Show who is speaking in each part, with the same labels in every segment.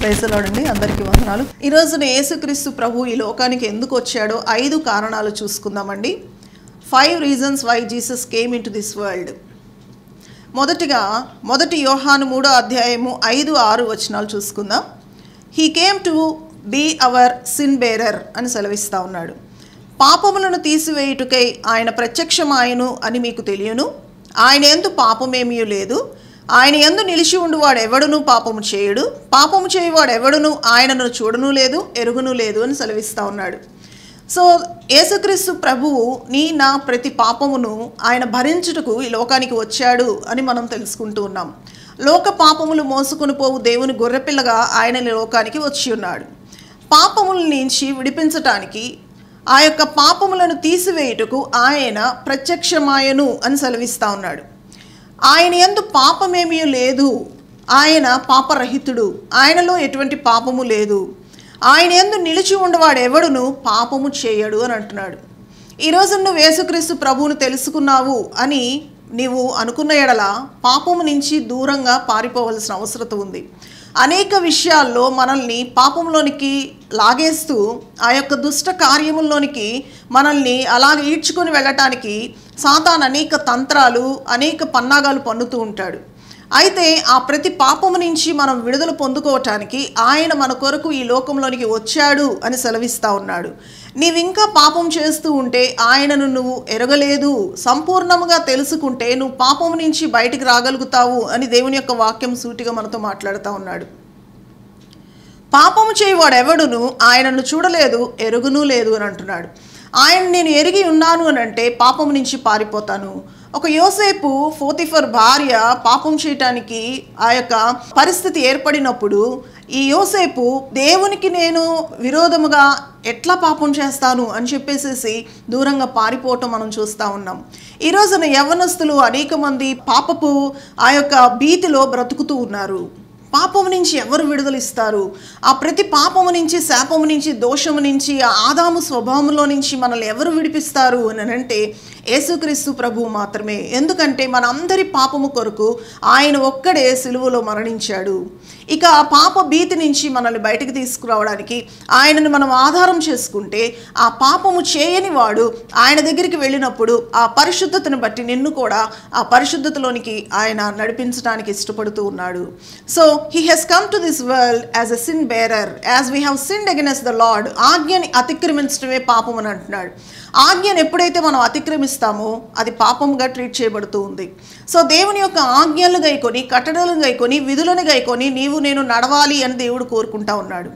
Speaker 1: ప్రైజలాడండి అందరికీ వందనాలు ఈ రోజున యేసుక్రీస్తు ప్రభు ఈ లోకానికి ఎందుకు వచ్చాడో ఐదు కారణాలు చూసుకుందామండి five reasons why Jesus came into this world మొదటిగా మొదటి యోహాను మూడో అధ్యాయము ఐదు ఆరు వచనాలు చూసుకుందాం he came to be our sin bearer అని సెలవిస్తా ఉన్నాడు పాపములను తీసివేయుటకై ఆయన ప్రత్యక్షమాయను అని మీకు తెలియను ఆయన ఎందు పాపమేమీ లేదు ఆయన ఎందు నిలిచి ఉండువాడు ఎవడును పాపము చేయుడు పాపము చేయువాడు ఎవడును ఆయనను చూడను లేదు ఎరుగును లేదు అని సెలవిస్తా ఉన్నాడు సో యేసుక్రీస్తు ప్రభువు నీ నా ప్రతి పాపమును ఆయన భరించుటకు ఈ లోకానికి వచ్చాడు అని మనం తెలుసుకుంటూ ఉన్నాం లోక పాపములు మోసుకొని పోవు దేవుని గొర్రెపిల్లగా ఆయన ఈ లోకానికి వచ్చి ఉన్నాడు పాపముల నుంచి విడిపించటానికి ఆ యొక్క పాపములను తీసివేయుటకు ఆయన ప్రత్యక్షమాయను అని సెలవిస్తా ఉన్నాడు ఆయన ఎందు పాపమేమీ లేదు ఆయన పాపరహితుడు ఆయనలో ఎటువంటి పాపము లేదు ఆయన ఎందు నిలిచి ఉండవాడు ఎవడును పాపము చేయడు అని అంటున్నాడు ఈరోజు నువ్వు యేసుక్రీస్తు ప్రభువును తెలుసుకున్నావు అని నీవు అనుకున్న ఎడల పాపము నుంచి దూరంగా పారిపోవలసిన అవసరం ఉంది అనేక విషయాల్లో మనల్ని పాపంలోనికి లాగేస్తూ ఆ యొక్క దుష్ట కార్యముల్లోనికి మనల్ని అలాగ ఈడ్చుకొని వెళ్ళటానికి సాతాన్ అనేక తంత్రాలు అనేక పన్నాగాలు పన్నుతూ ఉంటాడు అయితే ఆ ప్రతి పాపము నుంచి మనం విడుదల పొందుకోవటానికి ఆయన మన కొరకు ఈ లోకంలోనికి వచ్చాడు అని సెలవిస్తా ఉన్నాడు నీవింకా పాపం చేస్తూ ఉంటే ఆయనను నువ్వు ఎరగలేదు సంపూర్ణముగా తెలుసుకుంటే నువ్వు పాపం నుంచి బయటికి రాగలుగుతావు అని దేవుని యొక్క వాక్యం సూటిగా మనతో మాట్లాడుతూ ఉన్నాడు పాపము చేయవాడు ఎవడును ఆయనను చూడలేదు ఎరుగును లేదు అని అంటున్నాడు ఆయన నేను ఎరిగి ఉన్నాను అని అంటే పాపం నుంచి పారిపోతాను ఒక యోసేపు ఫోతిఫర్ భార్య పాపం చేయటానికి ఆ యొక్క పరిస్థితి ఏర్పడినప్పుడు ఈ యోసేపు దేవునికి నేను విరోధముగా ఎట్లా పాపం చేస్తాను అని చెప్పేసేసి దూరంగా పారిపోవటం మనం చూస్తూ ఉన్నాం ఈ రోజున యవనస్తులు అనేక మంది పాపపు ఆ యొక్క భీతిలో బ్రతుకుతూ ఉన్నారు పాపము నుంచి ఎవరు విడుదలిస్తారు ఆ ప్రతి పాపము నుంచి శాపము నుంచి దోషము నుంచి ఆ ఆదాము స్వభావంలో నుంచి మనల్ని ఎవరు విడిపిస్తారు అని అంటే యేసుక్రీస్తు ప్రభువు మాత్రమే ఎందుకంటే మనందరి పాపము కొరకు ఆయన ఒక్కడే సిలువలో మరణించాడు ఇక ఆ పాప భీతి నుంచి మనల్ని బయటకు తీసుకురావడానికి ఆయనను మనం ఆధారం చేసుకుంటే ఆ పాపము చేయని వాడు ఆయన దగ్గరికి వెళ్ళినప్పుడు ఆ పరిశుద్ధతను బట్టి నిన్ను కూడా ఆ పరిశుద్ధతలోనికి ఆయన నడిపించడానికి ఇష్టపడుతూ ఉన్నాడు so he has come to this world as a sin bearer as we have sin against the lord ఆజ్ఞని అతిక్రమించడమే పాపం అని అంటున్నాడు ఆజ్ఞను ఎప్పుడైతే మనం అతిక్రమిస్తామో అది పాపంగా ట్రీట్ చేయబడుతూ ఉంది సో దేవుని యొక్క ఆజ్ఞలు గైకొని కట్టడలను గైకొని విధులను గైకొని నీవు నేను నడవాలి అని దేవుడు కోరుకుంటా ఉన్నాడు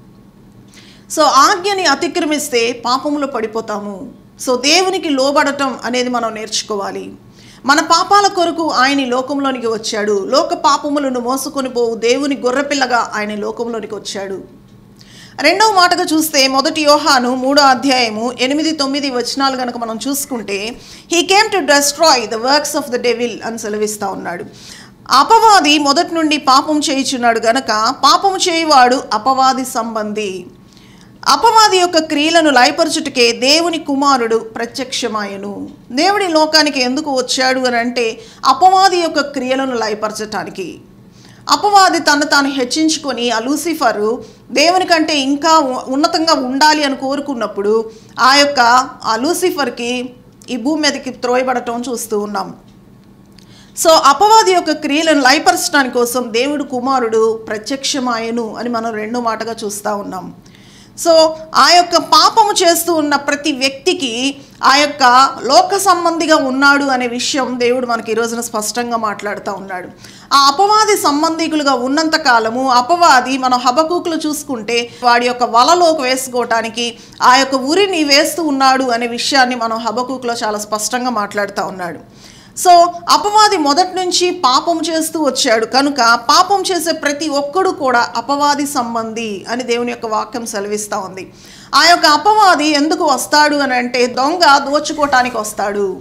Speaker 1: సో ఆజ్ఞని అతిక్రమిస్తే పాపములో పడిపోతాము సో దేవునికి లోబడటం అనేది మనం నేర్చుకోవాలి మన పాపాల కొరకు ఆయన ఈ లోకంలోనికి వచ్చాడు లోక పాపములను మోసుకొని పోవు దేవుని గొర్రెపిల్లగా ఆయన ఈ లోకంలోనికి వచ్చాడు రెండవ మాటగా చూస్తే మొదటి యోహాను మూడో అధ్యాయము ఎనిమిది తొమ్మిది వచనాలు కనుక మనం చూసుకుంటే he came to destroy the works of the devil అని సెలవిస్తూ ఉన్నాడు అపవాది మొదటి నుండి పాపం చేయుచున్నాడు గనక పాపము చేయువాడు అపవాది సంబంధి అపవాది యొక్క క్రియలను లయపరచుటకే దేవుని కుమారుడు ప్రత్యక్షమాయను దేవుడి లోకానికి ఎందుకు వచ్చాడు అని అంటే అపవాది యొక్క క్రియలను లయపరచటానికి అపవాది తను తాను హెచ్చించుకొని ఆ లూసిఫరు దేవుని కంటే ఇంకా ఉ- ఉన్నతంగా ఉండాలి అని కోరుకున్నప్పుడు ఆ యొక్క ఆ లూసిఫర్కి ఈ భూమి మీదకి త్రోయబడటం చూస్తూ ఉన్నాం సో అపవాది యొక్క క్రియలను లయపరచడానికి కోసం దేవుడు కుమారుడు ప్రత్యక్షమాయను అని మనం రెండో మాటగా చూస్తూ ఉన్నాం సో ఆ యొక్క పాపము చేస్తూ ఉన్న ప్రతి వ్యక్తికి ఆ యొక్క లోక సంబంధిగా ఉన్నాడు అనే విషయం దేవుడు మనకి ఈ రోజున స్పష్టంగా మాట్లాడుతూ ఉన్నాడు ఆ అపవాది సంబంధికులుగా ఉన్నంత కాలము అపవాది మనం హబకూకులు చూసుకుంటే వాడి యొక్క వలలోకి వేసుకోవటానికి ఆ యొక్క ఉరిని వేస్తూ ఉన్నాడు అనే విషయాన్ని మనం హబకూకులో చాలా స్పష్టంగా మాట్లాడుతూ ఉన్నాడు సో అపవాది మొదటి నుంచి పాపం చేస్తూ వచ్చాడు కనుక పాపం చేసే ప్రతి ఒక్కడు కూడా అపవాది సంబంధి అని దేవుని యొక్క వాక్యం సెలవిస్తూ ఉంది ఆ యొక్క అపవాది ఎందుకు వస్తాడు అని అంటే దొంగ దోచుకోవటానికి వస్తాడు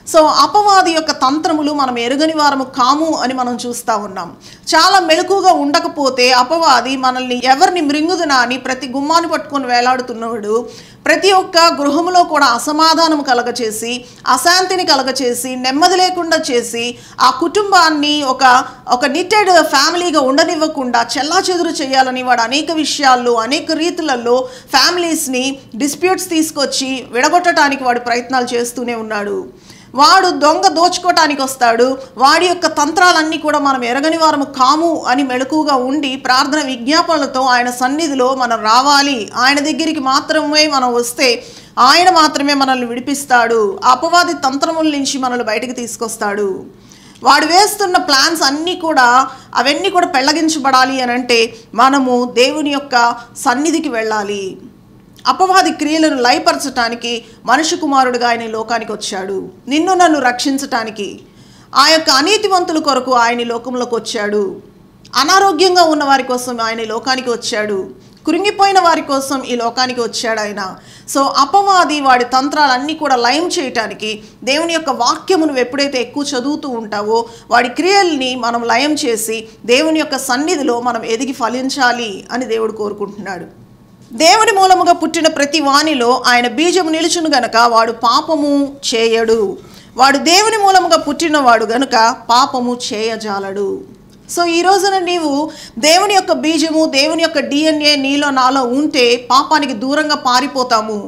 Speaker 1: సో అపవాది యొక్క తంత్రములు మనం ఎరుగని వారము కాము అని మనం చూస్తూ ఉన్నాం చాలా మెలకుగా ఉండకపోతే అపవాది మనల్ని ఎవరిని మృంగుదునా అని ప్రతి గుమ్మాన్ని పట్టుకొని వేలాడుతున్నవాడు ప్రతి ఒక్క గృహంలో కూడా అసమాధానం కలగచేసి అశాంతిని కలగచేసి నెమ్మది లేకుండా చేసి ఆ కుటుంబాన్ని ఒక ఒక నిట్టెడ్ ఫ్యామిలీగా ఉండనివ్వకుండా చెల్లాచెదురు చేయాలని వాడు అనేక విషయాల్లో అనేక రీతులలో ఫ్యామిలీస్ని డిస్ప్యూట్స్ తీసుకొచ్చి విడగొట్టడానికి వాడు ప్రయత్నాలు చేస్తూనే ఉన్నాడు వాడు దొంగ దోచుకోవటానికి వస్తాడు వాడి యొక్క తంత్రాలన్నీ కూడా మనం ఎరగని వారము కాము అని మెలకుగా ఉండి ప్రార్థన విజ్ఞాపనలతో ఆయన సన్నిధిలో మనం రావాలి ఆయన దగ్గరికి మాత్రమే మనం వస్తే ఆయన మాత్రమే మనల్ని విడిపిస్తాడు అపవాది తంత్రముల నుంచి మనల్ని బయటకు తీసుకొస్తాడు వాడు వేస్తున్న ప్లాన్స్ అన్నీ కూడా అవన్నీ కూడా పెళ్ళగించబడాలి అని అంటే మనము దేవుని యొక్క సన్నిధికి వెళ్ళాలి అపవాది క్రియలను లయపరచటానికి మనుషు కుమారుడుగా ఆయన ఈ లోకానికి వచ్చాడు నిన్ను నన్ను రక్షించటానికి ఆ యొక్క అనీతివంతుల కొరకు ఆయన ఈ లోకంలోకి వచ్చాడు అనారోగ్యంగా ఉన్న వారి కోసం ఆయన ఈ లోకానికి వచ్చాడు కృంగిపోయిన వారి కోసం ఈ లోకానికి వచ్చాడు ఆయన సో అపవాది వాడి తంత్రాలన్నీ కూడా లయం చేయటానికి దేవుని యొక్క వాక్యమును ఎప్పుడైతే ఎక్కువ చదువుతూ ఉంటావో వాడి క్రియల్ని మనం లయం చేసి దేవుని యొక్క సన్నిధిలో మనం ఎదిగి ఫలించాలి అని దేవుడు కోరుకుంటున్నాడు దేవుని మూలముగా పుట్టిన ప్రతి వానిలో ఆయన బీజము నిలుచును గనక వాడు పాపము చేయడు వాడు దేవుని మూలముగా పుట్టినవాడు గనుక పాపము చేయజాలడు సో ఈ రోజున నీవు దేవుని యొక్క బీజము దేవుని యొక్క డిఎన్ఏ నీలో నాలో ఉంటే పాపానికి దూరంగా పారిపోతాము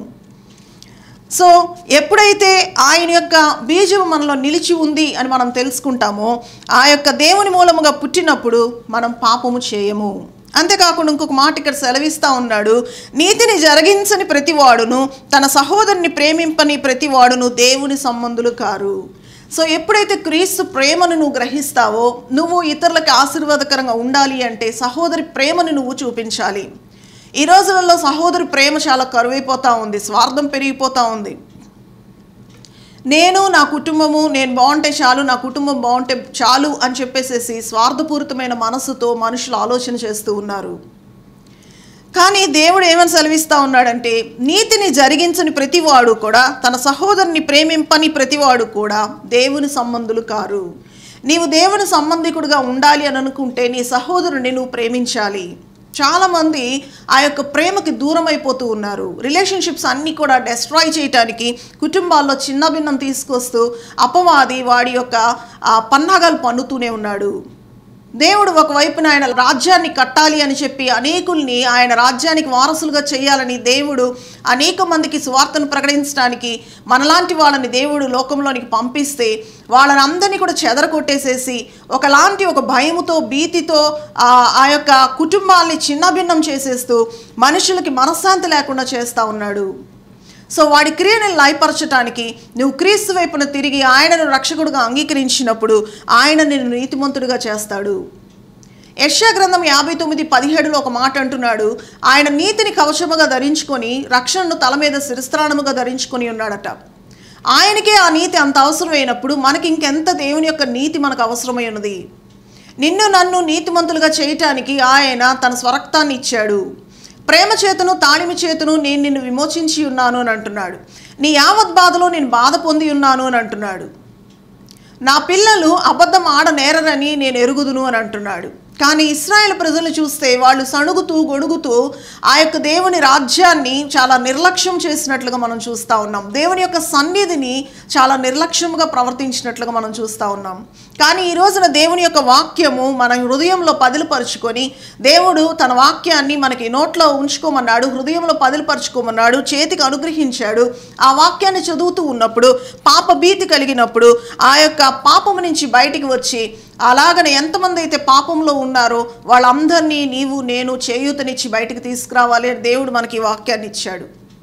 Speaker 1: సో ఎప్పుడైతే ఆయన యొక్క బీజము మనలో నిలిచి ఉంది అని మనం తెలుసుకుంటామో ఆ యొక్క దేవుని మూలముగా పుట్టినప్పుడు మనం పాపము చేయము అంతేకాకుండా ఇంకొక మాట ఇక్కడ సెలవిస్తా ఉన్నాడు నీతిని జరిగించని ప్రతివాడును తన సహోదరుని ప్రేమింపని ప్రతివాడును దేవుని సంబంధులు కారు సో ఎప్పుడైతే క్రీస్తు ప్రేమను నువ్వు గ్రహిస్తావో నువ్వు ఇతరులకు ఆశీర్వాదకరంగా ఉండాలి అంటే సహోదరి ప్రేమను నువ్వు చూపించాలి ఈ రోజులలో సహోదరి ప్రేమ చాలా కరువైపోతూ ఉంది స్వార్థం పెరిగిపోతూ ఉంది నేను నా కుటుంబము నేను బాగుంటే చాలు నా కుటుంబం బాగుంటే చాలు అని చెప్పేసేసి స్వార్థపూరితమైన మనసుతో మనుషులు ఆలోచన చేస్తూ ఉన్నారు కానీ దేవుడు ఏమని సెలవిస్తా ఉన్నాడంటే నీతిని జరిగించని ప్రతివాడు కూడా తన సహోదరుని ప్రేమింపని ప్రతివాడు కూడా దేవుని సంబంధులు కారు నీవు దేవుని సంబంధికుడుగా ఉండాలి అని అనుకుంటే నీ సహోదరుని నువ్వు ప్రేమించాలి చాలామంది ఆ యొక్క ప్రేమకి దూరం అయిపోతూ ఉన్నారు రిలేషన్షిప్స్ అన్నీ కూడా డెస్ట్రాయ్ చేయటానికి కుటుంబాల్లో చిన్న భిన్నం తీసుకొస్తూ అపవాది వాడి యొక్క ఆ, పన్నాగాలు పన్నుతూనే ఉన్నాడు దేవుడు ఒకవైపున ఆయన రాజ్యాన్ని కట్టాలి అని చెప్పి అనేకుల్ని ఆయన రాజ్యానికి వారసులుగా చేయాలని దేవుడు అనేక మందికి సువార్తను ప్రకటించడానికి మనలాంటి వాళ్ళని దేవుడు లోకంలోనికి పంపిస్తే వాళ్ళని అందరినీ కూడా చెదరగొట్టేసేసి ఒకలాంటి ఒక భయముతో భీతితో ఆ ఆ యొక్క కుటుంబాల్ని చిన్నభిన్నం చేసేస్తూ మనుషులకి మనశ్శాంతి లేకుండా చేస్తూ ఉన్నాడు సో వాడి క్రియను లయపరచటానికి నువ్వు క్రీస్తు వైపున తిరిగి ఆయనను రక్షకుడుగా అంగీకరించినప్పుడు ఆయన నిన్ను నీతిమంతుడిగా చేస్తాడు యెషయా గ్రంథం యాభై తొమ్మిది పదిహేడులో ఒక మాట అంటున్నాడు ఆయన నీతిని కవచముగా ధరించుకొని రక్షణను తల మీద శిరస్త్రాణముగా ధరించుకొని ఉన్నాడట ఆయనకే ఆ నీతి అంత అవసరమైనప్పుడు మనకి ఇంకెంత దేవుని యొక్క నీతి మనకు అవసరమై ఉన్నది నిన్ను నన్ను నీతిమంతులుగా చేయటానికి ఆయన తన స్వరక్తాన్ని ఇచ్చాడు ప్రేమ చేతను తాళిమి చేతను నేను నిన్ను విమోచించి ఉన్నాను అని అంటున్నాడు నీ యావత్ బాధలో నేను బాధ పొంది ఉన్నాను అని అంటున్నాడు నా పిల్లలు అబద్ధం ఆడనేరరని నేను ఎరుగుదును అని అంటున్నాడు కానీ ఇస్రాయేల్ ప్రజలు చూస్తే వాళ్ళు సణుగుతూ గొడుగుతూ ఆ యొక్క దేవుని రాజ్యాన్ని చాలా నిర్లక్ష్యం చేసినట్లుగా మనం చూస్తూ ఉన్నాం దేవుని యొక్క సన్నిధిని చాలా నిర్లక్ష్యంగా ప్రవర్తించినట్లుగా మనం చూస్తూ ఉన్నాం కానీ ఈ రోజున దేవుని యొక్క వాక్యము మన హృదయంలో పదిలిపరుచుకొని దేవుడు తన వాక్యాన్ని మనకి నోట్లో ఉంచుకోమన్నాడు హృదయంలో పదిలిపరుచుకోమన్నాడు చేతికి అనుగ్రహించాడు ఆ వాక్యాన్ని చదువుతూ ఉన్నప్పుడు పాప భీతి కలిగినప్పుడు ఆ యొక్క పాపము నుంచి బయటికి వచ్చి అలాగనే ఎంతమంది అయితే పాపంలో ఉన్నారో వాళ్ళందరినీ నీవు నేను చేయూతనిచ్చి బయటికి తీసుకురావాలి అని దేవుడు మనకి ఈ వాక్యాన్ని ఇచ్చాడు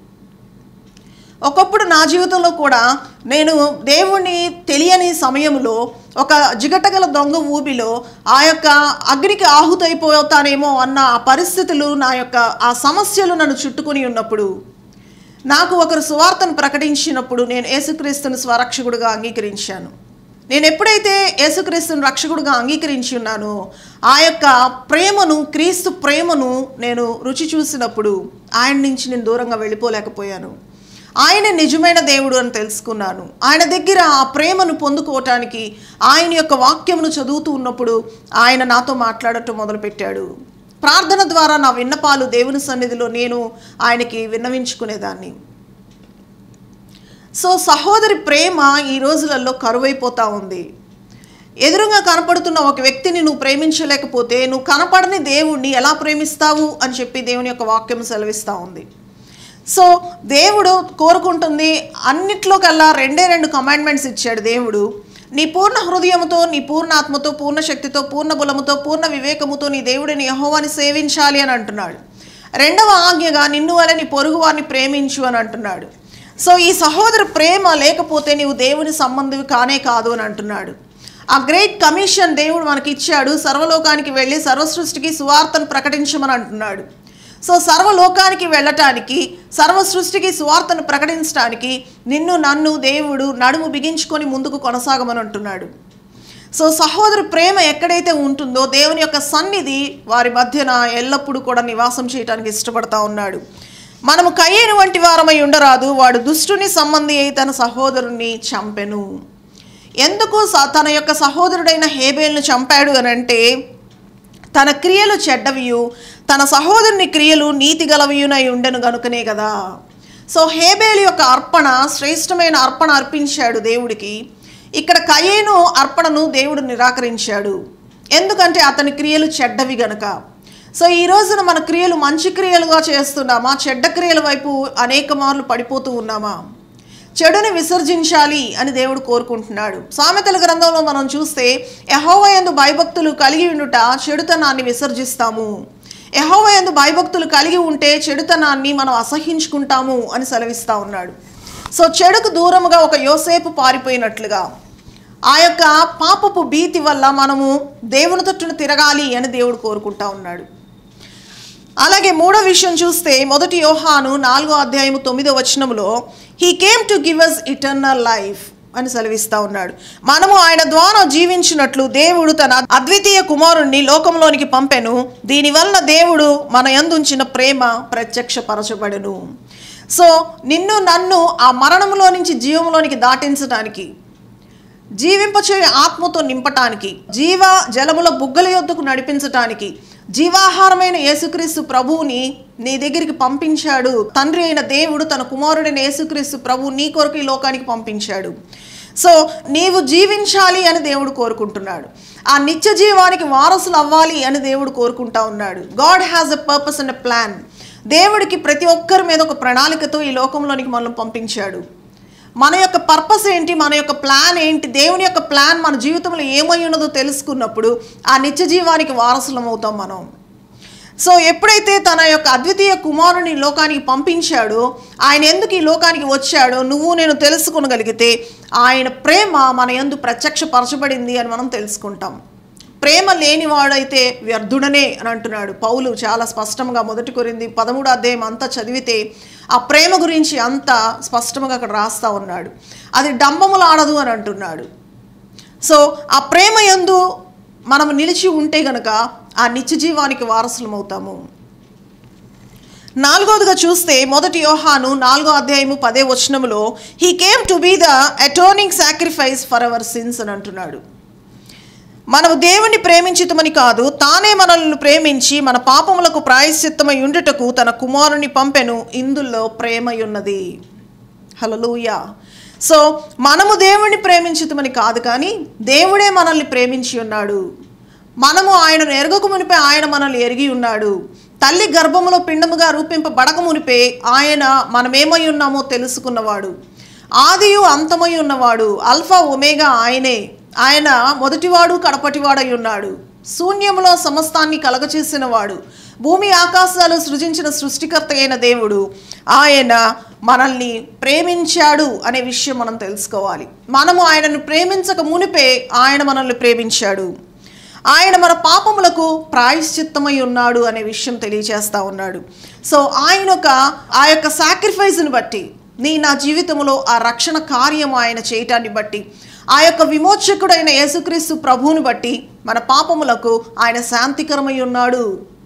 Speaker 1: ఒకప్పుడు నా జీవితంలో కూడా నేను దేవుణ్ణి తెలియని సమయంలో ఒక జిగటగల దొంగ ఊబిలో ఆ యొక్క అగ్నికి ఆహుతైపోతానేమో అన్న ఆ పరిస్థితులు నా యొక్క ఆ సమస్యలు నన్ను చుట్టుకొని ఉన్నప్పుడు నాకు ఒకరు సువార్తను ప్రకటించినప్పుడు నేను యేసుక్రీస్తుని స్వరక్షకుడుగా అంగీకరించాను నేను ఎప్పుడైతే యేసుక్రీస్తుని రక్షకుడుగా అంగీకరించి ఉన్నానో ఆ యొక్క ప్రేమను క్రీస్తు ప్రేమను నేను రుచి చూసినప్పుడు ఆయన నుంచి నేను దూరంగా వెళ్ళిపోలేకపోయాను ఆయన నిజమైన దేవుడు అని తెలుసుకున్నాను ఆయన దగ్గర ఆ ప్రేమను పొందుకోవటానికి ఆయన యొక్క వాక్యమును చదువుతూ ఉన్నప్పుడు ఆయన నాతో మాట్లాడటం మొదలుపెట్టాడు ప్రార్థన ద్వారా నా విన్నపాలు దేవుని సన్నిధిలో నేను ఆయనకి విన్నవించుకునేదాన్ని సో సహోదరి ప్రేమ ఈ రోజులలో కరువైపోతూ ఉంది ఎదురుగా కనపడుతున్న ఒక వ్యక్తిని నువ్వు ప్రేమించలేకపోతే నువ్వు కనపడని దేవుణ్ణి ఎలా ప్రేమిస్తావు అని చెప్పి దేవుని యొక్క వాక్యం సెలవిస్తూ ఉంది సో దేవుడు కోరుకుంటుంది అన్నిట్లో కల్లా రెండే రెండు కమాండ్మెంట్స్ ఇచ్చాడు దేవుడు నీ పూర్ణ హృదయముతో నీ పూర్ణ ఆత్మతో పూర్ణ శక్తితో పూర్ణ బలముతో పూర్ణ వివేకముతో నీ దేవుడిని యహోవాని సేవించాలి అని అంటున్నాడు రెండవ ఆజ్ఞగా నిన్ను వల్ల నీ పొరుగు వారిని ప్రేమించు అని అంటున్నాడు సో ఈ సహోదర ప్రేమ లేకపోతే నీవు దేవుని సంబంధివి కానే కాదు అని అంటున్నాడు ఆ గ్రేట్ కమిషన్ దేవుడు మనకి ఇచ్చాడు సర్వలోకానికి వెళ్ళి సర్వసృష్టికి సువార్తను ప్రకటించమని అంటున్నాడు సో సర్వలోకానికి వెళ్ళటానికి సర్వ సృష్టికి సువార్తను ప్రకటించడానికి నిన్ను నన్ను దేవుడు నడుము బిగించుకొని ముందుకు కొనసాగమని అంటున్నాడు సో సహోదరు ప్రేమ ఎక్కడైతే ఉంటుందో దేవుని యొక్క సన్నిధి వారి మధ్యన ఎల్లప్పుడూ కూడా నివాసం చేయడానికి ఇష్టపడతా ఉన్నాడు మనము కయ్యేను వంటి వారమై ఉండరాదు వాడు దుష్టుని సంబంధి అయి తన సహోదరుణ్ణి చంపెను ఎందుకు స- తన యొక్క సహోదరుడైన హేబేల్ను చంపాడు అని అంటే తన క్రియలు చెడ్డవియు తన సహోదరుని క్రియలు నీతి గలవియునై ఉండెను గనుకనే కదా సో హేబేలు యొక్క అర్పణ శ్రేష్టమైన అర్పణ అర్పించాడు దేవుడికి ఇక్కడ కయేను అర్పణను దేవుడు నిరాకరించాడు ఎందుకంటే అతని క్రియలు చెడ్డవి గనక సో ఈ రోజున మన క్రియలు మంచి క్రియలుగా చేస్తున్నామా చెడ్డ క్రియల వైపు అనేక మార్లు పడిపోతూ ఉన్నామా చెడుని విసర్జించాలి అని దేవుడు కోరుకుంటున్నాడు సామెతల గ్రంథంలో మనం చూస్తే యహోవయందు భయభక్తులు కలిగి ఉండుట చెడుతనాన్ని విసర్జిస్తాము యహోవయందు భయభక్తులు కలిగి ఉంటే చెడుతనాన్ని మనం అసహించుకుంటాము అని సెలవిస్తా ఉన్నాడు సో చెడుకు దూరముగా ఒక యోసేపు పారిపోయినట్లుగా ఆ యొక్క పాపపు భీతి వల్ల మనము దేవుని తట్టును తిరగాలి అని దేవుడు కోరుకుంటా ఉన్నాడు అలాగే మూడో విషయం చూస్తే మొదటి యోహాను నాలుగో అధ్యాయము తొమ్మిదో వచనములో he came to give us eternal life అని సెలవిస్తా ఉన్నాడు మనము ఆయన ద్వారా జీవించినట్లు దేవుడు తన అద్వితీయ కుమారుణ్ణి లోకంలోనికి పంపెను దీనివల్ల దేవుడు మన యందుంచిన ప్రేమ ప్రత్యక్షపరచబడెను సో నిన్ను నన్ను ఆ మరణంలో నుంచి జీవంలోనికి దాటించడానికి జీవింపచే ఆత్మతో నింపటానికి జీవ జలముల బుగ్గల యొద్దకు నడిపించటానికి జీవాహారమైన యేసుక్రీస్తు ప్రభువుని నీ దగ్గరికి పంపించాడు తండ్రి అయిన దేవుడు తన కుమారుడైన యేసుక్రీస్తు ప్రభు నీ కొరకు ఈ లోకానికి పంపించాడు సో నీవు జీవించాలి అని దేవుడు కోరుకుంటున్నాడు ఆ నిత్య జీవానికి వారసులు అవ్వాలి అని దేవుడు కోరుకుంటా ఉన్నాడు God has a purpose and a plan దేవుడికి ప్రతి ఒక్కరి మీద ఒక ప్రణాళికతో ఈ లోకంలోనికి మనల్ని పంపించాడు మన యొక్క పర్పస్ ఏంటి మన యొక్క ప్లాన్ ఏంటి దేవుని యొక్క ప్లాన్ మన జీవితంలో ఏమై ఉన్నదో తెలుసుకున్నప్పుడు ఆ నిత్య జీవానికి వారసులం అవుతాం మనం సో ఎప్పుడైతే తన యొక్క అద్వితీయ కుమారుని ఈ లోకానికి పంపించాడో ఆయన ఎందుకు ఈ లోకానికి వచ్చాడో నువ్వు నేను తెలుసుకొనగలిగితే ఆయన ప్రేమ మన యందు ప్రత్యక్షపరచబడింది అని మనం తెలుసుకుంటాం ప్రేమ లేనివాడైతే వ్యర్థుడనే అని అంటున్నాడు పౌలు చాలా స్పష్టంగా మొదటి కొరింది పదమూడు అధ్యాయం అంతా చదివితే ఆ ప్రేమ గురించి అంతా స్పష్టంగా అక్కడ రాస్తా ఉన్నాడు అది డంబములాడదు అని అంటున్నాడు సో ఆ ప్రేమ యందు మనం నిలిచి ఉంటే గనక ఆ నిత్య జీవానికి వారసులం అవుతాము నాలుగోదిగా చూస్తే మొదటి యోహాను నాలుగో అధ్యాయము పదే వచనములో he came to be the atoning sacrifice for our sins అని అంటున్నాడు మనము దేవుణ్ణి ప్రేమించితమని కాదు తానే మనల్ని ప్రేమించి మన పాపములకు ప్రాయశ్చిత్తమై ఉండుటకు తన కుమారుని పంపెను ఇందులో ప్రేమయున్నది హలలుయా సో మనము దేవుణ్ణి ప్రేమించితమని కాదు కానీ దేవుడే మనల్ని ప్రేమించి ఉన్నాడు మనము ఆయనను ఎరగక మునిపే ఆయన మనల్ని ఎరిగి ఉన్నాడు తల్లి గర్భములో పిండముగా రూపింపబడక మునిపే ఆయన మనమేమై ఉన్నామో తెలుసుకున్నవాడు ఆదియు అంతమై ఉన్నవాడు అల్ఫా ఒమేగా ఆయనే ఆయన మొదటివాడు కడపటివాడై ఉన్నాడు శూన్యములో సమస్తాన్ని కలగచేసిన వాడు భూమి ఆకాశాలు సృజించిన సృష్టికర్త అయిన దేవుడు ఆయన మనల్ని ప్రేమించాడు అనే విషయం మనం తెలుసుకోవాలి మనము ఆయనను ప్రేమించక మునిపే ఆయన మనల్ని ప్రేమించాడు ఆయన మన పాపములకు ప్రాయశ్చిత్తమై ఉన్నాడు అనే విషయం తెలియచేస్తా ఉన్నాడు సో ఆయన ఒక ఆ యొక్క సాక్రిఫైస్ని బట్టి నీ నా జీవితంలో ఆ రక్షణ కార్యం ఆయన చేయటాన్ని బట్టి ఆ యొక్క విమోచకుడైన యేసుక్రీస్తు ప్రభువుని బట్టి మన పాపములకు ఆయన శాంతికరమై ఉన్నాడు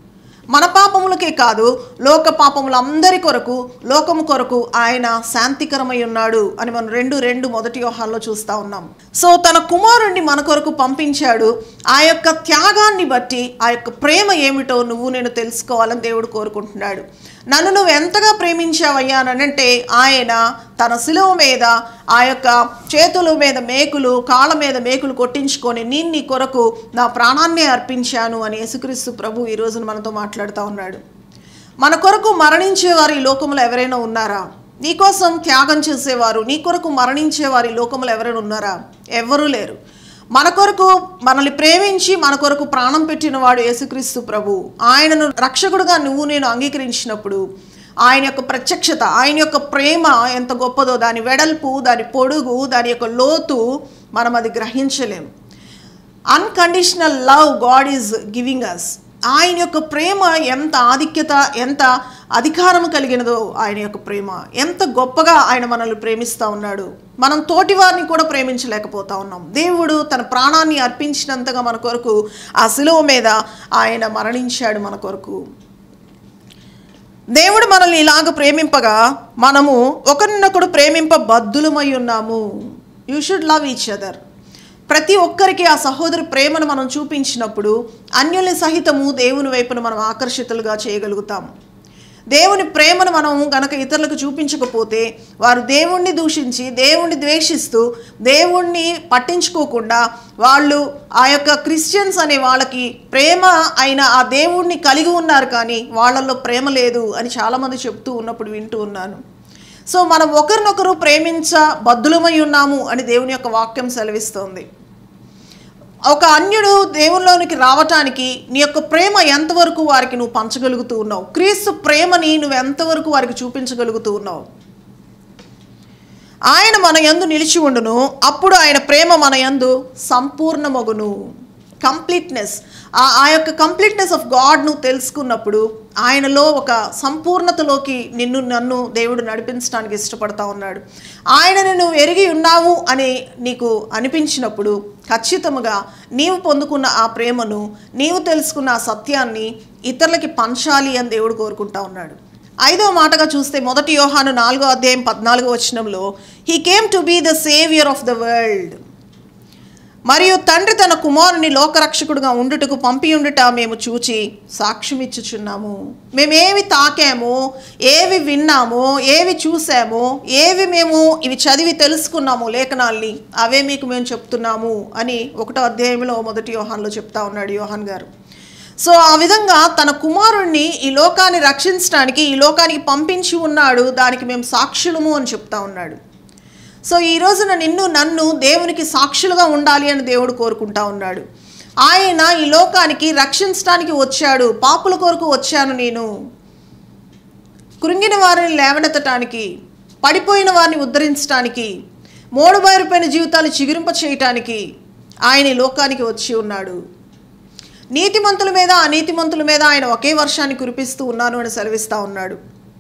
Speaker 1: మన పాపములకే కాదు లోక పాపములందరి కొరకు లోకము కొరకు ఆయన శాంతికరమై ఉన్నాడు అని మనం రెండు రెండు మొదటి వ్యూహాల్లో చూస్తూ ఉన్నాం సో తన కుమారుణ్ణి మన కొరకు పంపించాడు ఆ యొక్క త్యాగాన్ని బట్టి ఆ యొక్క ప్రేమ ఏమిటో నువ్వు నేను తెలుసుకోవాలని దేవుడు కోరుకుంటున్నాడు నన్ను నువ్వు ఎంతగా ప్రేమించావయ్యా అని అంటే ఆయన తన శిలువ మీద ఆ యొక్క చేతుల మీద మేకులు కాళ్ళ మీద మేకులు కొట్టించుకొని నేను నీ కొరకు నా ప్రాణాన్ని అర్పించాను అని యేసుక్రీస్తు ప్రభు ఈ రోజున మనతో మాట్లాడుతూ ఉన్నాడు మన కొరకు మరణించేవారు ఈ లోకంలో ఎవరైనా ఉన్నారా నీ కోసం త్యాగం చేసేవారు నీ కొరకు మరణించేవారు ఈ లోకంలో ఎవరైనా ఉన్నారా ఎవ్వరూ లేరు మన కొరకు మనల్ని ప్రేమించి మన కొరకు ప్రాణం పెట్టిన వాడు యేసుక్రీస్తు ప్రభు ఆయనను రక్షకుడుగా నువ్వు నేను అంగీకరించినప్పుడు ఆయన యొక్క ప్రత్యక్షత ఆయన యొక్క ప్రేమ ఎంత గొప్పదో దాని వెడల్పు దాని పొడుగు దాని యొక్క లోతు మనం అది గ్రహించలేం unconditional love God is giving us ఆయన యొక్క ప్రేమ ఎంత ఆధిక్యత ఎంత అధికారం కలిగినదో ఆయన యొక్క ప్రేమ ఎంత గొప్పగా ఆయన మనల్ని ప్రేమిస్తూ ఉన్నాడు మనం తోటి వారిని కూడా ప్రేమించలేకపోతా ఉన్నాం దేవుడు తన ప్రాణాన్ని అర్పించినంతగా మన కొరకు ఆ శిలువ మీద ఆయన మరణించాడు మన కొరకు దేవుడు మనల్ని ఇలాగ ప్రేమింపగా మనము ఒకరినొకడు ప్రేమింప బద్దులమై ఉన్నాము you should love each other ప్రతి ఒక్కరికి ఆ సహోదరి ప్రేమను మనం చూపించినప్పుడు అన్యుల్ని సహితము దేవుని వైపున మనం ఆకర్షితులుగా చేయగలుగుతాం దేవుని ప్రేమను మనం గనక ఇతరులకు చూపించకపోతే వారు దేవుణ్ణి దూషించి దేవుణ్ణి ద్వేషిస్తూ దేవుణ్ణి పట్టించుకోకుండా వాళ్ళు ఆ యొక్క క్రిస్టియన్స్ అనే వాళ్ళకి ప్రేమ అయిన ఆ దేవుణ్ణి కలిగి ఉన్నారు కానీ వాళ్ళల్లో ప్రేమ లేదు అని చాలామంది చెప్తూ ఉన్నప్పుడు వింటూ ఉన్నాను సో మనం ఒకరినొకరు ప్రేమించ బద్దులమై ఉన్నాము అని దేవుని యొక్క వాక్యం సెలవిస్తోంది ఒక అన్యుడు దేవునిలోనికి రావటానికి నీ యొక్క ప్రేమ ఎంతవరకు వారికి నువ్వు పంచగలుగుతూ ఉన్నావు క్రీస్తు ప్రేమని నువ్వు ఎంతవరకు వారికి చూపించగలుగుతూ ఉన్నావు ఆయన మన యందు నిలిచి ఉండును అప్పుడు ఆయన ప్రేమ మన యందు సంపూర్ణమగును కంప్లీట్నెస్ ఆ ఆ యొక్క కంప్లీట్నెస్ ఆఫ్ గాడ్ నువ్వు తెలుసుకున్నప్పుడు ఆయనలో ఒక సంపూర్ణతలోకి నిన్ను నన్ను దేవుడు నడిపించడానికి ఇష్టపడతా ఉన్నాడు ఆయనని నువ్వు ఎరిగి ఉన్నావు అని నీకు అనిపించినప్పుడు ఖచ్చితముగా నీవు పొందుకున్న ఆ ప్రేమను నీవు తెలుసుకున్న ఆ సత్యాన్ని ఇతరులకి పంచాలి అని దేవుడు కోరుకుంటా ఉన్నాడు ఐదో మాటగా చూస్తే మొదటి యోహాను నాలుగో అధ్యాయం పద్నాలుగో వచనంలో he came to be the saviour of the world మరియు తండ్రి తన కుమారుని లోకరక్షకుడుగా ఉండుటకు పంపి ఉండుట మేము చూచి సాక్ష్యం ఇచ్చుచున్నాము మేమేవి తాకామో ఏవి విన్నామో ఏవి చూసామో ఏవి మేము ఇవి చదివి తెలుసుకున్నాము లేఖనాల్ని అవే మీకు మేము చెప్తున్నాము అని ఒకటో అధ్యాయంలో మొదటి యోహాన్లో చెప్తా ఉన్నాడు యోహాన్ గారు సో ఆ విధంగా తన కుమారుణ్ణి ఈ లోకాన్ని రక్షించడానికి ఈ లోకానికి పంపించి ఉన్నాడు దానికి మేము సాక్షులము అని చెప్తా ఉన్నాడు సో ఈ రోజున నిన్ను నన్ను దేవునికి సాక్షులుగా ఉండాలి అని దేవుడు కోరుకుంటా ఉన్నాడు ఆయన ఈ లోకానికి రక్షించడానికి వచ్చాడు పాపుల కొరకు వచ్చాను నేను కృంగిన వారిని లేవనెత్తటానికి పడిపోయిన వారిని ఉద్ధరించడానికి మోడుబారిపోయిన జీవితాలు చిగురింప చేయటానికి ఆయన ఈ లోకానికి వచ్చి ఉన్నాడు నీతిమంతుల మీద అనీతిమంతుల మీద ఆయన ఒకే వర్షాన్ని కురిపిస్తూ ఉన్నాను అని సెలవిస్తూ ఉన్నాడు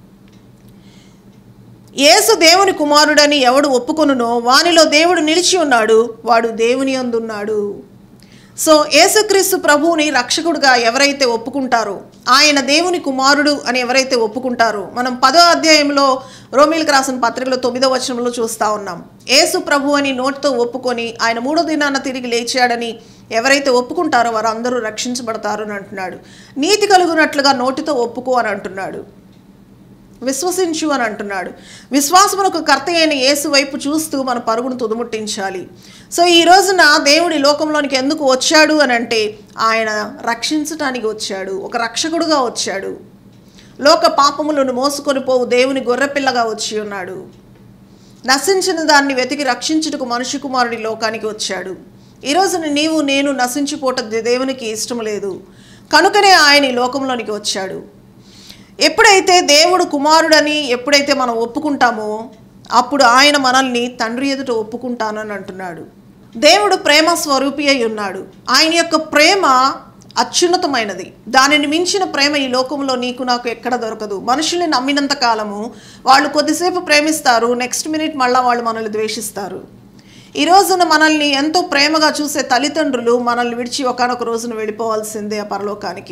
Speaker 1: యేసు దేవుని కుమారుడని ఎవడు ఒప్పుకొనునో వానిలో దేవుడు నిలిచి ఉన్నాడు వాడు దేవుని అందున్నాడు సో యేసుక్రీస్తు ప్రభువుని రక్షకుడుగా ఎవరైతే ఒప్పుకుంటారో ఆయన దేవుని కుమారుడు అని ఎవరైతే ఒప్పుకుంటారో మనం పదో అధ్యాయంలో రోమిల్కి రాసిన పత్రికలో తొమ్మిదో వచనంలో చూస్తూ ఉన్నాం యేసు ప్రభు అని నోటితో ఒప్పుకొని ఆయన మూడో దినాన తిరిగి లేచాడని ఎవరైతే ఒప్పుకుంటారో వారు అందరూ రక్షించబడతారు అని అంటున్నాడు నీతి కలుగునట్లుగా నోటితో ఒప్పుకో అని అంటున్నాడు విశ్వసించు అని అంటున్నాడు విశ్వాసమునకు కర్త అయిన యేసు వైపు చూస్తూ మన పరుగును తుదుముట్టించాలి సో ఈ రోజున దేవుడి లోకంలోనికి ఎందుకు వచ్చాడు అని అంటే ఆయన రక్షించటానికి వచ్చాడు ఒక రక్షకుడుగా వచ్చాడు లోక పాపములను మోసుకొని పోవు దేవుని గొర్రెపిల్లగా వచ్చి ఉన్నాడు నశించిన దాన్ని వెతికి రక్షించుటకు మనుష్య కుమారుడి లోకానికి వచ్చాడు ఈ రోజున నీవు నేను నశించిపోట దేవునికి ఇష్టం లేదు కనుకనే ఆయన ఈ లోకంలోనికి వచ్చాడు ఎప్పుడైతే దేవుడు కుమారుడని ఎప్పుడైతే మనం ఒప్పుకుంటామో అప్పుడు ఆయన మనల్ని తండ్రి ఎదుట ఒప్పుకుంటానని అంటున్నాడు దేవుడు ప్రేమ స్వరూపి అయి ఉన్నాడు ఆయన యొక్క ప్రేమ అత్యున్నతమైనది దానిని మించిన ప్రేమ ఈ లోకంలో నీకు నాకు ఎక్కడ దొరకదు మనుషుల్ని నమ్మినంత కాలము వాళ్ళు కొద్దిసేపు ప్రేమిస్తారు నెక్స్ట్ మినిట్ మళ్ళీ వాళ్ళు మనల్ని ద్వేషిస్తారు ఈ రోజున మనల్ని ఎంతో ప్రేమగా చూసే తల్లిదండ్రులు మనల్ని విడిచి ఒకనొక రోజున వెళ్ళిపోవాల్సిందే ఆ పరలోకానికి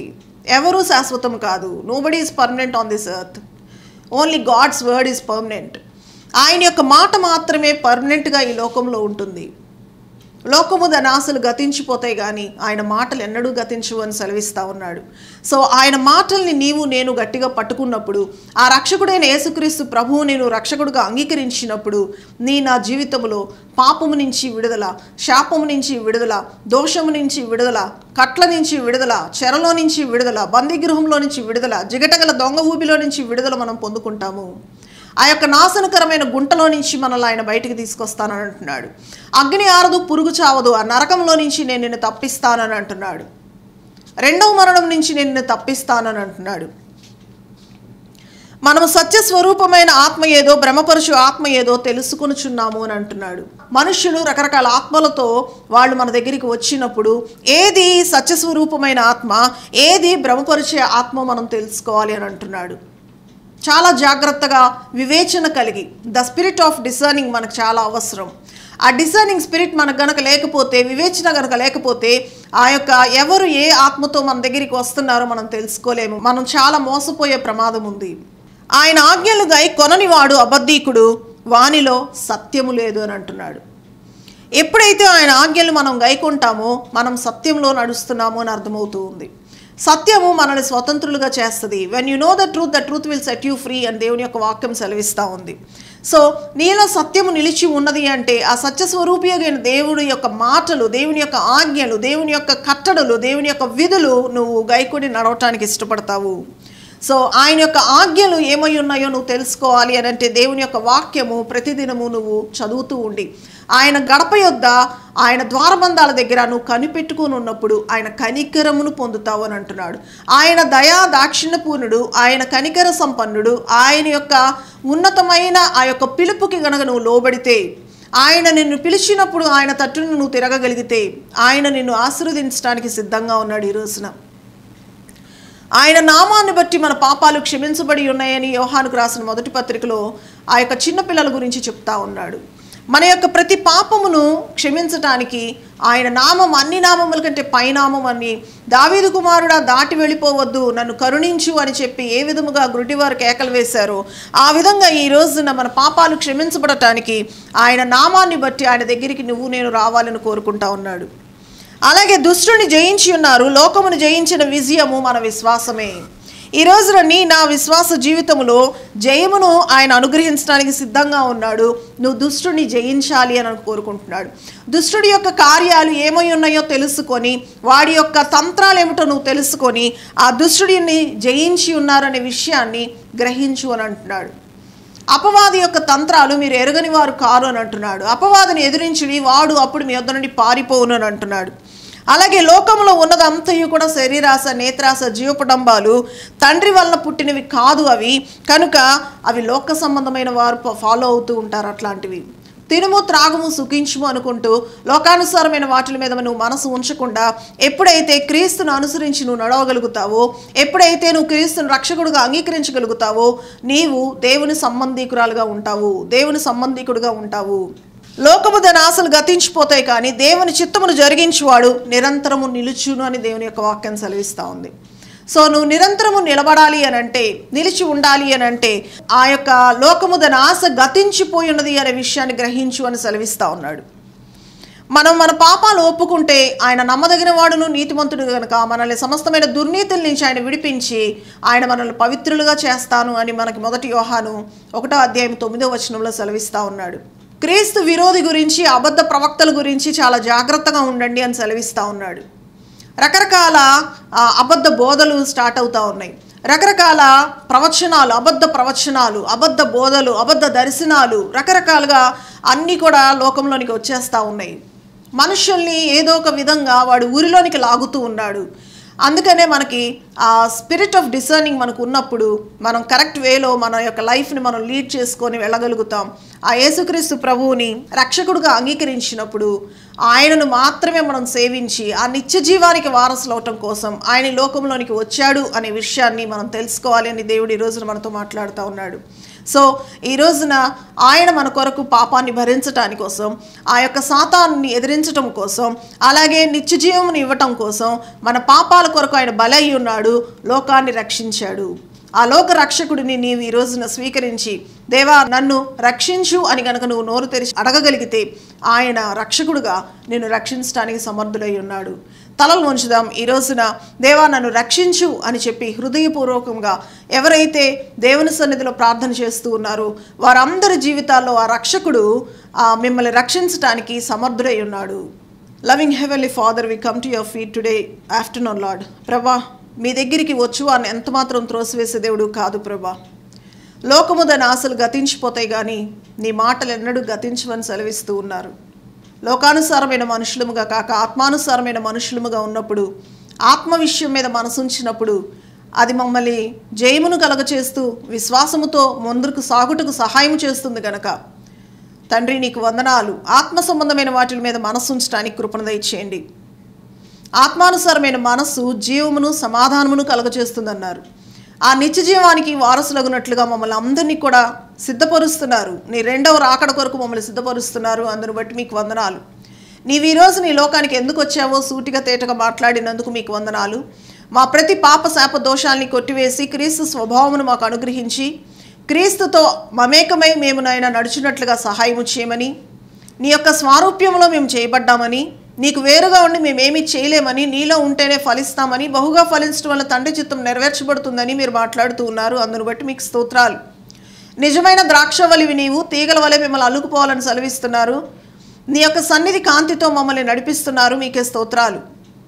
Speaker 1: ఎవరు శాశ్వతం కాదు nobody is permanent on this earth only God's word is permanent ఆయన యొక్క మాట మాత్రమే పర్మనెంట్గా ఈ లోకంలో ఉంటుంది లోకము దాని ఆశలు గతించిపోతాయి కానీ ఆయన మాటలు ఎన్నడూ గతించవు అని సెలవిస్తా ఉన్నాడు సో ఆయన మాటల్ని నీవు నేను గట్టిగా పట్టుకున్నప్పుడు ఆ రక్షకుడైన యేసుక్రీస్తు ప్రభువు నేను రక్షకుడుగా అంగీకరించినప్పుడు నీ నా జీవితంలో పాపము నుంచి విడుదల శాపము నుంచి విడుదల దోషము నుంచి విడుదల కట్ల నుంచి విడుదల చెరలో నుంచి విడుదల బందీగృహంలో నుంచి విడుదల జిగటగల దొంగ ఊబిలో నుంచి విడుదల మనం పొందుకుంటాము ఆ యొక్క నాశనకరమైన గుంటలో నుంచి మనల్ని ఆయన బయటికి తీసుకొస్తానని అంటున్నాడు అగ్ని ఆరదు పురుగు చావదు ఆ నరకంలో నుంచి నేను నిన్ను తప్పిస్తానని అంటున్నాడు రెండవ మరణం నుంచి నేను నిన్ను తప్పిస్తానని అంటున్నాడు మనము సత్య స్వరూపమైన ఆత్మ ఏదో భ్రమపరుచు ఆత్మ ఏదో తెలుసుకొనుచున్నాము అని అంటున్నాడు మనుష్యులు రకరకాల ఆత్మలతో వాళ్ళు మన దగ్గరికి వచ్చినప్పుడు ఏది సత్య స్వరూపమైన ఆత్మ ఏది భ్రమపరిచే ఆత్మ మనం తెలుసుకోవాలి అని అంటున్నాడు చాలా జాగ్రత్తగా వివేచన కలిగి ద స్పిరిట్ ఆఫ్ డిసర్నింగ్ మనకు చాలా అవసరం ఆ డిసర్నింగ్ స్పిరిట్ మనకు గనక లేకపోతే వివేచన గనక లేకపోతే ఆ యొక్క ఎవరు ఏ ఆత్మతో మన దగ్గరికి వస్తున్నారో మనం తెలుసుకోలేము మనం చాలా మోసపోయే ప్రమాదం ఉంది ఆయన ఆజ్ఞలు గై కొననివాడు అబద్ధీకుడు వానిలో సత్యము లేదు అని అంటున్నాడు ఎప్పుడైతే ఆయన ఆజ్ఞలు మనం గైకుంటామో మనం సత్యంలో నడుస్తున్నామో అని అర్థమవుతూ ఉంది సత్యము మనల్ని స్వతంత్రులుగా చేస్తుంది when you know the truth the truth will set you free అని దేవుని యొక్క వాక్యం సెలవిస్తూ ఉంది సో నీలో సత్యము నిలిచి ఉన్నది అంటే ఆ సత్య స్వరూపి అయిన దేవుడి యొక్క మాటలు దేవుని యొక్క ఆజ్ఞలు దేవుని యొక్క కట్టడలు దేవుని యొక్క విధులు నువ్వు గైకొని నడవటానికి ఇష్టపడతావు సో ఆయన యొక్క ఆజ్ఞలు ఏమై ఉన్నాయో నువ్వు తెలుసుకోవాలి అని అంటే దేవుని యొక్క వాక్యము ప్రతిదినము నువ్వు చదువుతూ ఉండి ఆయన గడప యొద్ద ఆయన ద్వారబంధాల దగ్గర నువ్వు కనిపెట్టుకుని ఉన్నప్పుడు ఆయన కనికరమును పొందుతావు అని అంటున్నాడు ఆయన దయా దాక్షిణ్యపూర్ణుడు ఆయన కనికర సంపన్నుడు ఆయన యొక్క ఉన్నతమైన ఆ యొక్క పిలుపుకి గనక నువ్వు లోబడితే ఆయన నిన్ను పిలిచినప్పుడు ఆయన తట్టును నువ్వు తిరగగలిగితే ఆయన నిన్ను ఆశీర్వదించడానికి సిద్ధంగా ఉన్నాడు ఈ రోజున ఆయన నామాన్ని బట్టి మన పాపాలు క్షమించబడి ఉన్నాయని యోహానుకు రాసిన మొదటి పత్రికలో ఆ యొక్క చిన్నపిల్లల గురించి చెప్తా ఉన్నాడు మన యొక్క ప్రతి పాపమును క్షమించటానికి ఆయన నామం అన్ని నామముల కంటే పైనామం అని దావీదు కుమారుడా దాటి వెళ్ళిపోవద్దు నన్ను కరుణించు అని చెప్పి ఏ విధముగా గుడ్డివారు కేకలు వేశారో ఆ విధంగా ఈ రోజున మన పాపాలు క్షమించబడటానికి ఆయన నామాన్ని బట్టి ఆయన దగ్గరికి నువ్వు నేను రావాలని కోరుకుంటా ఉన్నాడు అలాగే దుష్టుని జయించి ఉన్నారు లోకమును జయించిన విజయము మన విశ్వాసమే ఈ రోజున నీ నా విశ్వాస జీవితంలో జయమును ఆయన అనుగ్రహించడానికి సిద్ధంగా ఉన్నాడు నువ్వు దుష్టుని జయించాలి అని కోరుకుంటున్నాడు దుష్టుడి యొక్క కార్యాలు ఏమై ఉన్నాయో తెలుసుకొని వాడి యొక్క తంత్రాలు ఏమిటో నువ్వు తెలుసుకొని ఆ దుష్టుడిని జయించి ఉన్నారనే విషయాన్ని గ్రహించు అని అంటున్నాడు అపవాది యొక్క తంత్రాలు మీరు ఎరగని వారు కారు అని అంటున్నాడు అపవాదిని ఎదిరించి వాడు అప్పుడు మీ వద్ద నుండి పారిపోవును అని అంటున్నాడు అలాగే లోకంలో ఉన్నదంతయు కూడా శరీరాశ నేత్రాశ జీవపడంబాలు తండ్రి వలన పుట్టినవి కాదు అవి కనుక అవి లోక సంబంధమైన వారు ఫాలో అవుతూ ఉంటారు అట్లాంటివి తినుము త్రాగుము సుఖించుము అనుకుంటూ లోకానుసారమైన వాటి మీద నువ్వు మనసు ఉంచకుండా ఎప్పుడైతే క్రీస్తును అనుసరించి నువ్వు నడవగలుగుతావో ఎప్పుడైతే నువ్వు క్రీస్తును రక్షకుడుగా అంగీకరించగలుగుతావో నీవు దేవుని సంబంధీకురాలుగా ఉంటావు దేవుని సంబంధీకుడుగా ఉంటావు లోకము దాని ఆశలు గతించిపోతాయి కానీ దేవుని చిత్తమును జరిగించువాడు నిరంతరము నిలుచును అని దేవుని యొక్క వాక్యం సెలవిస్తూ ఉంది సో నువ్వు నిరంతరము నిలబడాలి అని అంటే నిలిచి ఉండాలి అని అంటే ఆ యొక్క లోకము దాని ఆశ గతించిపోయి ఉన్నది అనే విషయాన్ని గ్రహించు అని సెలవిస్తూ ఉన్నాడు మనం మన పాపాలు ఒప్పుకుంటే ఆయన నమ్మదగిన వాడును నీతిమంతుడు కనుక మనల్ని సమస్తమైన దుర్నీతుల నుంచి ఆయన విడిపించి ఆయన మనల్ని పవిత్రులుగా చేస్తాను అని మనకి మొదటి యోహాను ఒకటో అధ్యాయం తొమ్మిదో వచనంలో సెలవిస్తూ ఉన్నాడు క్రీస్తు విరోధి గురించి అబద్ధ ప్రవక్తల గురించి చాలా జాగ్రత్తగా ఉండండి అని సెలవిస్తూ ఉన్నాడు రకరకాల ఆ, అబద్ధ బోధలు స్టార్ట్ అవుతూ ఉన్నాయి రకరకాల ప్రవచనాలు అబద్ధ ప్రవచనాలు అబద్ధ బోధలు అబద్ధ దర్శనాలు రకరకాలుగా అన్నీ కూడా లోకంలోనికి వచ్చేస్తూ ఉన్నాయి మనుషుల్ని ఏదో ఒక విధంగా వాడు ఊరిలోనికి లాగుతూ ఉన్నాడు అందుకనే మనకి ఆ స్పిరిట్ ఆఫ్ డిసర్నింగ్ మనకు ఉన్నప్పుడు మనం కరెక్ట్ వేలో మన యొక్క లైఫ్ని మనం లీడ్ చేసుకొని వెళ్ళగలుగుతాం ఆ యేసుక్రీస్తు ప్రభువుని రక్షకుడుగా అంగీకరించినప్పుడు ఆయనను మాత్రమే మనం సేవించి ఆ నిత్య జీవానికి వారసులు అవటం కోసం ఆయన ఈ లోకంలోనికి వచ్చాడు అనే విషయాన్ని మనం తెలుసుకోవాలి అని దేవుడు ఈ రోజున మనతో మాట్లాడుతూ ఉన్నాడు సో ఈ రోజున ఆయన మన కొరకు పాపాన్ని భరించటాని కోసం ఆ యొక్క సాతాన్ని ఎదిరించటం కోసం అలాగే నిత్య జీవమును ఇవ్వటం కోసం మన పాపాల కొరకు ఆయన బలై ఉన్నాడు లోకాన్ని రక్షించాడు ఆ లోక రక్షకుడిని నీవు ఈ రోజున స్వీకరించి దేవా నన్ను రక్షించు అని కనుక నువ్వు నోరు తెరిచి అడగగలిగితే ఆయన రక్షకుడుగా నిన్ను రక్షించడానికి సమర్థుడై ఉన్నాడు తలలు ఉంచుదాం ఈ రోజున దేవా నన్ను రక్షించు అని చెప్పి హృదయపూర్వకంగా ఎవరైతే దేవుని సన్నిధిలో ప్రార్థన చేస్తూ ఉన్నారో వారందరి జీవితాల్లో ఆ రక్షకుడు ఆ మిమ్మల్ని రక్షించటానికి సమర్థుడై ఉన్నాడు loving heavenly father we come to your feet today afternoon lord ప్రభా మీ దగ్గరికి వచ్చు అని ఎంత మాత్రం త్రోసివేసే దేవుడు కాదు ప్రభా లోకము దాని ఆశలు గతించిపోతాయి కానీ నీ మాటలు ఎన్నడూ గతించమని సెలవిస్తూ ఉన్నారు లోకానుసారమైన మనుషులముగా కాక ఆత్మానుసారమైన మనుషులముగా ఉన్నప్పుడు ఆత్మ విషయం మీద మనసుంచినప్పుడు అది మమ్మల్ని జయమును కలగచేస్తూ విశ్వాసముతో ముందుకు సాగుటకు సహాయం చేస్తుంది గనక తండ్రి నీకు వందనాలు ఆత్మ సంబంధమైన వాటి మీద మనసు ఉంచడానికి కృపణ దయచేయండి ఆత్మానుసారమైన మనస్సు జీవమును సమాధానమును కలగచేస్తుందన్నారు ఆ నిత్య జీవానికి వారసులగునట్లుగా మమ్మల్ని అందరినీ కూడా సిద్ధపరుస్తున్నారు నీ రెండవ రాకడ కొరకు మమ్మల్ని సిద్ధపరుస్తున్నారు అందును బట్టి మీకు వందనాలు నీవు ఈరోజు నీ లోకానికి ఎందుకు వచ్చావో సూటిగా తేటగా మాట్లాడినందుకు మీకు వందనాలు మా ప్రతి పాప శాప దోషాల్ని కొట్టివేసి క్రీస్తు స్వభావమును మాకు అనుగ్రహించి క్రీస్తుతో మమేకమై మేము నాయన నడుచున్నట్లుగా సహాయము చేయమని నీ యొక్క స్వారూప్యంలో మేము చేయబడ్డామని నీకు వేరుగా ఉండి మేమేమీ చేయలేమని నీలో ఉంటేనే ఫలిస్తామని బహుగా ఫలించడం వల్ల తండ్రి చిత్తం నెరవేర్చబడుతుందని మీరు మాట్లాడుతూ ఉన్నారు అందును బట్టి మీకు స్తోత్రాలు నిజమైన ద్రాక్షవలివి నీవు తీగల వలె మిమ్మల్ని అల్లుకుపోవాలని సెలవిస్తున్నారు నీ యొక్క సన్నిధి కాంతితో మమ్మల్ని నడిపిస్తున్నారు మీకే స్తోత్రాలు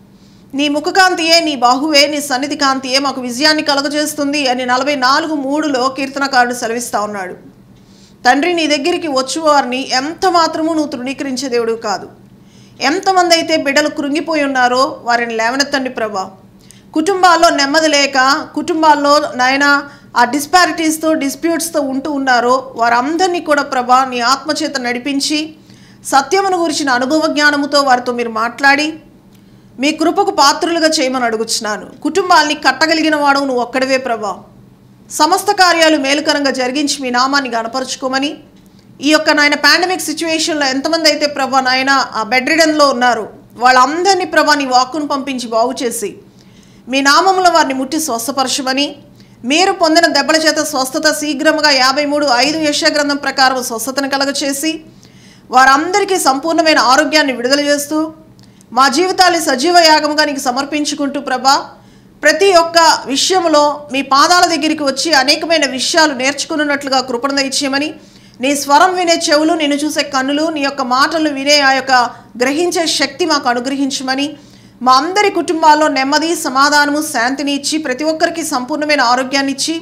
Speaker 1: నీ ముఖకాంతియే నీ బాహువే నీ సన్నిధి కాంతియే మాకు విజయాన్ని కలుగజేస్తుంది అని నలభై నాలుగు మూడులో కీర్తనకారుడు సెలవిస్తా ఉన్నాడు తండ్రి నీ దగ్గరికి వచ్చువారిని ఎంత మాత్రము నువ్వు తృణీకరించే దేవుడు కాదు ఎంతమంది అయితే బిడ్డలు కృంగిపోయి ఉన్నారో వారిని లేవనెత్తండి ప్రభా కుటుంబాల్లో నెమ్మది లేక కుటుంబాల్లో నాయన ఆ డిస్పారిటీస్తో డిస్ప్యూట్స్తో ఉంటూ ఉన్నారో వారందరినీ కూడా ప్రభా నీ ఆత్మచేత నడిపించి సత్యమును గురించిన అనుభవ జ్ఞానముతో వారితో మీరు మాట్లాడి మీ కృపకు పాత్రులుగా చేయమని అడుగుచున్నాను కుటుంబాల్ని కట్టగలిగిన వాడు నువ్వు ఒక్కడివే ప్రభా సమస్త కార్యాలు మేలుకరంగా జరిగించి మీ నామాన్ని గనపరుచుకోమని ఈ యొక్క నాయన పాండమిక్ సిచ్యువేషన్లో ఎంతమంది అయితే ప్రభా నాయన ఆ బెడ్ రిడన్లో ఉన్నారు వాళ్ళందరినీ ప్రభా నీ వాక్కును పంపించి బాగు చేసి మీ నామంలో వారిని ముట్టి స్వస్థపరచమని మీరు పొందిన దెబ్బల చేత స్వస్థత శీఘ్రముగా యాభై మూడు ఐదు యశ గ్రంథం ప్రకారం స్వస్థతను కలగచేసి వారందరికీ సంపూర్ణమైన ఆరోగ్యాన్ని విడుదల చేస్తూ మా జీవితాన్ని సజీవ యాగముగా నీకు సమర్పించుకుంటూ ప్రభా ప్రతి ఒక్క విషయంలో మీ పాదాల దగ్గరికి వచ్చి అనేకమైన విషయాలు నేర్చుకున్నట్లుగా కృపణ దయచేయమని నీ స్వరం వినే చెవులు నిన్ను చూసే కన్నులు నీ యొక్క మాటలు వినే ఆ యొక్క గ్రహించే శక్తి మాకు అనుగ్రహించమని మా అందరి కుటుంబాల్లో నెమ్మది సమాధానము శాంతిని ఇచ్చి ప్రతి ఒక్కరికి సంపూర్ణమైన ఆరోగ్యాన్ని ఇచ్చి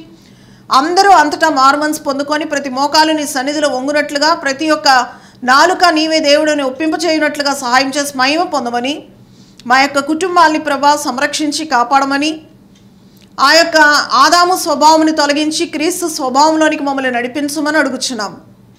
Speaker 1: అందరూ అంతటా మార్మన్స్ పొందుకొని ప్రతి మోకాలు నీ సన్నిధిలో వంగునట్లుగా ప్రతి ఒక్క నాలుక నీవే దేవుడిని ఒప్పింపచేయనట్లుగా సహాయం చేసి మహిమ పొందమని మా యొక్క కుటుంబాల్ని ప్రభా సంరక్షించి కాపాడమని ఆ యొక్క ఆదాము స్వభావంని తొలగించి క్రీస్తు స్వభావంలోనికి మమ్మల్ని నడిపించమని అడుగుచున్నాం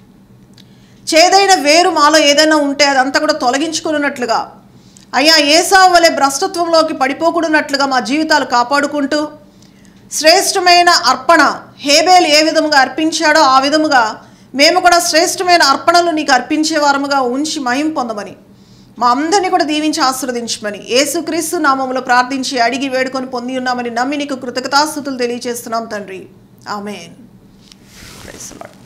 Speaker 1: చేదైన వేరు మాలో ఏదైనా ఉంటే అదంతా కూడా తొలగించుకున్నట్లుగా అయ్యా ఏసావు వలె భ్రష్టత్వంలోకి పడిపోకూడనట్లుగా మా జీవితాలు కాపాడుకుంటూ శ్రేష్టమైన అర్పణ హేబేలు ఏ విధముగా అర్పించాడో ఆ విధముగా మేము కూడా శ్రేష్టమైన అర్పణలు నీకు అర్పించే వారముగా ఉంచి మహిం పొందమని మా అందరినీ కూడా దీవించి ఆశీర్వదించమని యేసుక్రీస్తు నామములో ప్రార్థించి అడిగి వేడుకొని పొంది ఉన్నామని నమ్మి నీకు కృతజ్ఞతాస్థుతులు తెలియజేస్తున్నాం తండ్రి ఆమెన్ ప్రైజ్ లార్డ్